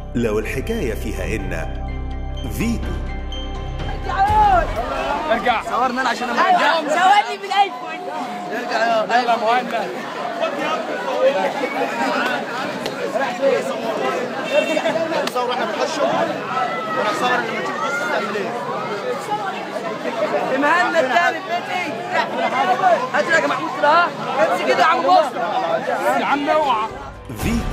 لو الحكاية فيها إن فيتو ارجع صورنا انا عشان ارجع سوالي بالايفون ارجع يا يلا مهند نصور احنا بنخشوا ونصور لما تيجي تبص تعمل ايه مهند الثاني بيتي هات لك محمود كده ها امسك كده يا عم مصر يا عم اوعى فيتو